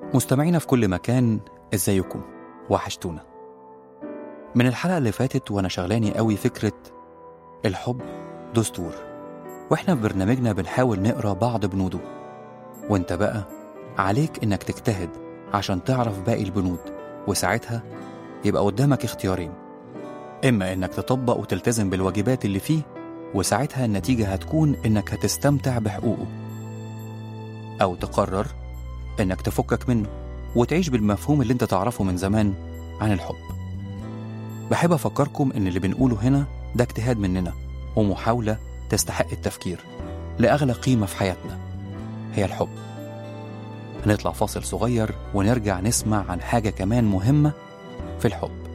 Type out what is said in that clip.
مستمعينا في كل مكان ازيكم وحشتونا من الحلقة اللي فاتت وانا شغلاني قوي فكرة الحب دستور واحنا في برنامجنا بنحاول نقرا بعض بنوده وانت بقى عليك انك تجتهد عشان تعرف باقي البنود وساعتها يبقى قدامك اختيارين اما انك تطبق وتلتزم بالواجبات اللي فيه وساعتها النتيجة هتكون انك هتستمتع بحقوقه او تقرر انك تفكك منه وتعيش بالمفهوم اللي انت تعرفه من زمان عن الحب بحب افكركم ان اللي بنقوله هنا ده اجتهاد مننا ومحاولة تستحق التفكير لأغلى قيمة في حياتنا هي الحب هنطلع فاصل صغير ونرجع نسمع عن حاجة كمان مهمة في الحب